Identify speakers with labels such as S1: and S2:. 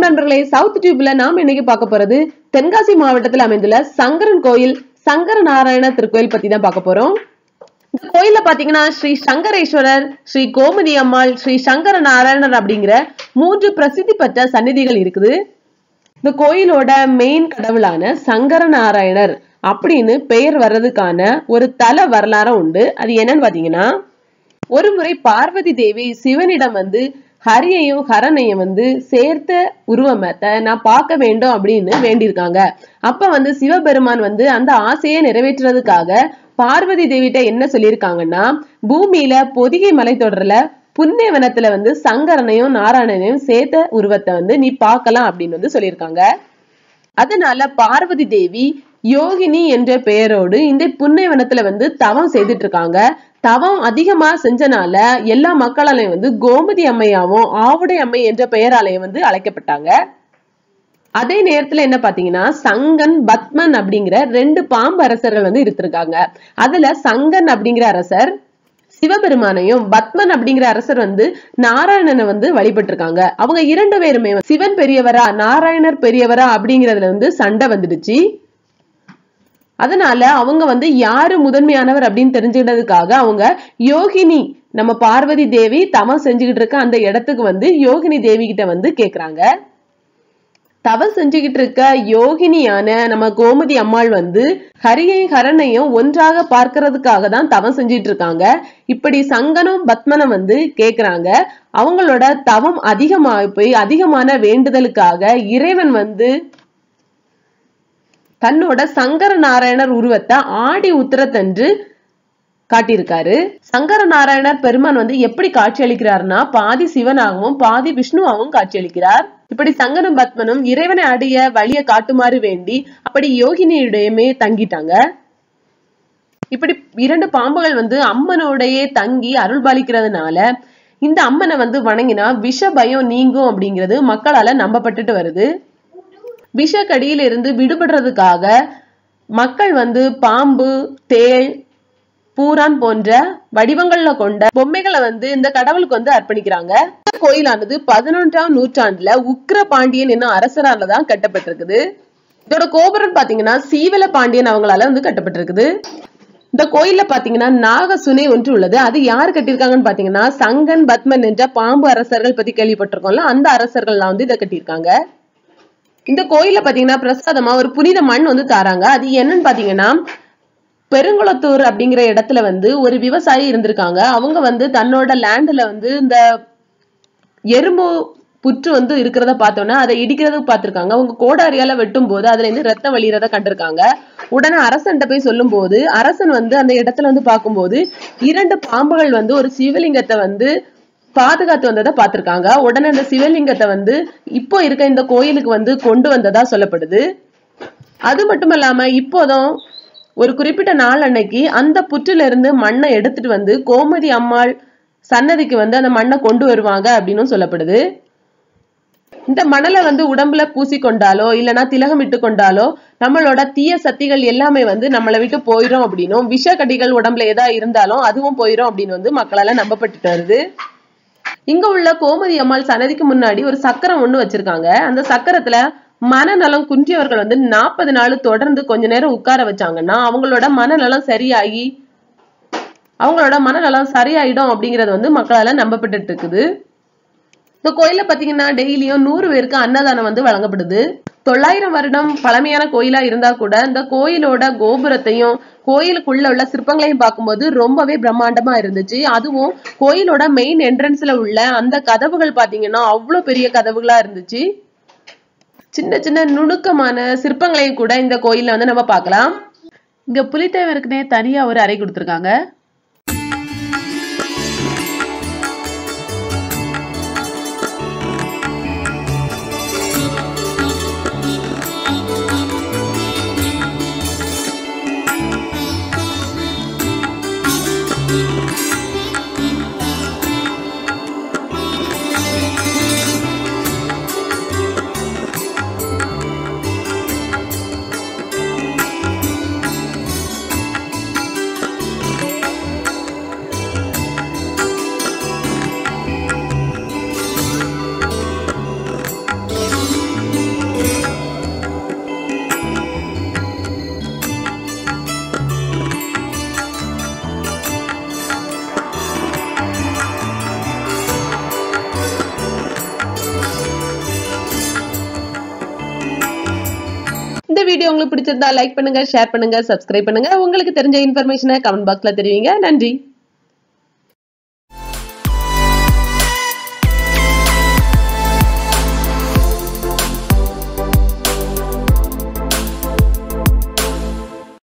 S1: வணக்கம் நண்பர்களே சவுத் டியூப்ல நாம இன்னைக்கு பார்க்க போறது தென்காசி மாவட்டத்தில் அமைந்துள்ள சங்கரன் கோயில் சங்கர நாராயண திருக்கோயில் பத்தி தான் பார்க்க போறோம் இந்த கோயில்ல பாத்தீங்கன்னா ஸ்ரீ சங்கரேஸ்வரர் ஸ்ரீ கோமதி அம்மாள் ஸ்ரீ சங்கர நாராயணர் அப்படிங்கிற மூன்று பிரசித்தி பெற்ற சந்நிதிகள் இருக்குது இந்த கோயிலோட மெயின் கடவுளான சங்கர நாராயணர் அப்படின்னு பெயர் வர்றதுக்கான ஒரு தல வரலாறு உண்டு அது என்னன்னு பாத்தீங்கன்னா ஒரு முறை பார்வதி தேவி சிவனிடம் வந்து ஹரியையும் ஹரனையும் வந்து சேர்த்த உருவமத்தை நான் பார்க்க வேண்டும் அப்படின்னு வேண்டியிருக்காங்க அப்ப வந்து சிவபெருமான் வந்து அந்த ஆசையை நிறைவேற்றுறதுக்காக பார்வதி தேவிட்ட என்ன சொல்லியிருக்காங்கன்னா பூமியில பொதிகை மலைத்தொடர்ல புண்ணியவனத்துல வந்து சங்கரனையும் நாராயணனையும் சேர்த்த உருவத்தை வந்து நீ பார்க்கலாம் அப்படின்னு வந்து சொல்லியிருக்காங்க அதனால பார்வதி தேவி யோகினி என்ற பெயரோடு இந்த புண்ணியவனத்துல வந்து தவம் செய்துட்டு இருக்காங்க தவம் அதிகமா செஞ்சனால எல்லா மக்களாலையும் வந்து கோமதி அம்மையாவும் ஆவுடை அம்மை என்ற பெயராலையும் வந்து அழைக்கப்பட்டாங்க அதே நேரத்துல என்ன பாத்தீங்கன்னா சங்கன் பத்மன் அப்படிங்கிற ரெண்டு பாம்பு அரசர்கள் வந்து இருந்திருக்காங்க அதுல சங்கன் அப்படிங்கிற அரசர் சிவபெருமானையும் பத்மன் அப்படிங்கிற அரசர் வந்து நாராயணனை வந்து வழிபட்டிருக்காங்க அவங்க இரண்டு பேருமே சிவன் பெரியவரா நாராயணர் பெரியவரா அப்படிங்கறதுல வந்து சண்டை வந்துடுச்சு அதனால அவங்க வந்து யாரு முதன்மையானவர் அப்படின்னு தெரிஞ்சுக்கிட்டதுக்காக அவங்க யோகினி நம்ம பார்வதி தேவி தவம் செஞ்சுக்கிட்டு இருக்க அந்த இடத்துக்கு வந்து யோகினி தேவி கிட்ட வந்து கேக்குறாங்க தவம் செஞ்சுக்கிட்டு இருக்க யோகினியான நம்ம கோமதி அம்மாள் வந்து ஹரியையும் ஹரனையும் ஒன்றாக பார்க்கறதுக்காக தான் தவம் செஞ்சுட்டு இருக்காங்க இப்படி சங்கனும் பத்மனும் வந்து கேக்குறாங்க அவங்களோட தவம் அதிகமா போய் அதிகமான வேண்டுதலுக்காக இறைவன் வந்து தன்னோட சங்கர நாராயணர் உருவத்தை ஆடி உத்திரத்தன்று காட்டியிருக்காரு சங்கர நாராயணர் பெருமான் வந்து எப்படி காட்சி அளிக்கிறார்னா பாதி சிவனாகவும் பாதி விஷ்ணுவாகவும் காட்சி அளிக்கிறார் இப்படி சங்கனும் பத்மனும் இறைவனை அடைய வழிய காட்டுமாறு வேண்டி அப்படி யோகினியுடையமே தங்கிட்டாங்க இப்படி இரண்டு பாம்புகள் வந்து அம்மனோடையே தங்கி அருள் பாலிக்கிறதுனால இந்த அம்மனை வந்து வணங்கினா விஷ பயம் நீங்கும் அப்படிங்கிறது மக்களால நம்பப்பட்டுட்டு வருது விஷக்கடியில இருந்து விடுபடுறதுக்காக மக்கள் வந்து பாம்பு தேள் பூரான் போன்ற வடிவங்கள்ல கொண்ட பொம்மைகளை வந்து இந்த கடவுளுக்கு வந்து அர்ப்பணிக்கிறாங்க இந்த கோயிலானது பதினொன்றாம் நூற்றாண்டுல உக்ர பாண்டியன் என்னும் அரசரால தான் கட்டப்பட்டிருக்குது இதோட கோபுரம் பாத்தீங்கன்னா சீவல பாண்டியன் அவங்களால வந்து கட்டப்பட்டிருக்குது இந்த கோயில்ல பாத்தீங்கன்னா நாக சுனை ஒன்று உள்ளது அது யார் கட்டியிருக்காங்கன்னு பாத்தீங்கன்னா சங்கன் பத்மன் என்ற பாம்பு அரசர்கள் பத்தி கேள்விப்பட்டிருக்கோம்ல அந்த அரசர்கள்லாம் வந்து இதை கட்டியிருக்காங்க இந்த கோயில்ல பாத்தீங்கன்னா பிரசாதமா ஒரு புனித மண் வந்து தாராங்க அது என்னன்னு பாத்தீங்கன்னா பெருங்குளத்தூர் அப்படிங்கிற இடத்துல வந்து ஒரு விவசாயி இருந்திருக்காங்க அவங்க வந்து தன்னோட லேண்ட்ல வந்து இந்த எறும்பு புற்று வந்து இருக்கிறத பார்த்தோன்னா அதை இடிக்கிறதுக்கு பார்த்திருக்காங்க அவங்க கோடாரியால வெட்டும் போது அதுல இருந்து ரத்தம் வழிகிறத கண்டிருக்காங்க உடனே அரசன்ட்ட போய் சொல்லும் போது அரசன் வந்து அந்த இடத்துல வந்து பார்க்கும்போது இரண்டு பாம்புகள் வந்து ஒரு சிவலிங்கத்தை வந்து பாதுகாத்து வந்ததை பார்த்திருக்காங்க உடனே அந்த சிவலிங்கத்தை வந்து இப்போ இருக்க இந்த கோயிலுக்கு வந்து கொண்டு வந்ததா சொல்லப்படுது அது மட்டும் இல்லாம இப்போதும் ஒரு குறிப்பிட்ட நாள் அன்னைக்கு அந்த புற்றில இருந்து மண்ணை எடுத்துட்டு வந்து கோமதி அம்மாள் சன்னதிக்கு வந்து அந்த மண்ணை கொண்டு வருவாங்க அப்படின்னு சொல்லப்படுது இந்த மணலை வந்து உடம்புல பூசி கொண்டாலோ இல்லைன்னா திலகம் இட்டு கொண்டாலோ நம்மளோட தீய சக்திகள் எல்லாமே வந்து நம்மளை விட்டு போயிடும் அப்படின்னும் விஷக்கடிகள் உடம்புல ஏதா இருந்தாலும் அதுவும் போயிடும் அப்படின்னு வந்து மக்களால நம்பப்பட்டுட்டு வருது இங்க உள்ள கோமதி அம்மாள் சன்னதிக்கு முன்னாடி ஒரு சக்கரம் ஒண்ணு வச்சிருக்காங்க அந்த சக்கரத்துல மனநலம் குன்றியவர்கள் வந்து நாற்பது நாள் தொடர்ந்து கொஞ்ச நேரம் உட்கார வச்சாங்கன்னா அவங்களோட மனநலம் சரியாகி அவங்களோட மனநலம் சரியாயிடும் அப்படிங்கறது வந்து மக்களால நம்பப்பட்டுட்டு இருக்குது இந்த கோயில பாத்தீங்கன்னா டெய்லியும் நூறு பேருக்கு அன்னதானம் வந்து வழங்கப்படுது தொள்ளாயிரம் வருடம் பழமையான கோயிலா இருந்தா கூட இந்த கோயிலோட கோபுரத்தையும் கோயிலுக்குள்ள உள்ள சிற்பங்களையும் பார்க்கும்போது ரொம்பவே பிரம்மாண்டமா இருந்துச்சு அதுவும் கோயிலோட மெயின் என்ட்ரன்ஸ்ல உள்ள அந்த கதவுகள் பாத்தீங்கன்னா அவ்வளவு பெரிய கதவுகளா இருந்துச்சு சின்ன சின்ன நுணுக்கமான சிற்பங்களையும் கூட இந்த கோயில்ல வந்து நம்ம பார்க்கலாம் இங்க புலித்தேவருக்குனே தனியா ஒரு அறை கொடுத்துருக்காங்க வீடியோ உங்களுக்கு பிடிச்சிருந்தா லைக் பண்ணுங்க ஷேர் பண்ணுங்க சப்ஸ்கிரைப் பண்ணுங்க உங்களுக்கு தெரிஞ்ச இன்ஃபர்மேஷனை கமெண்ட் பாக்ஸ்ல தெரிவிங்க நன்றி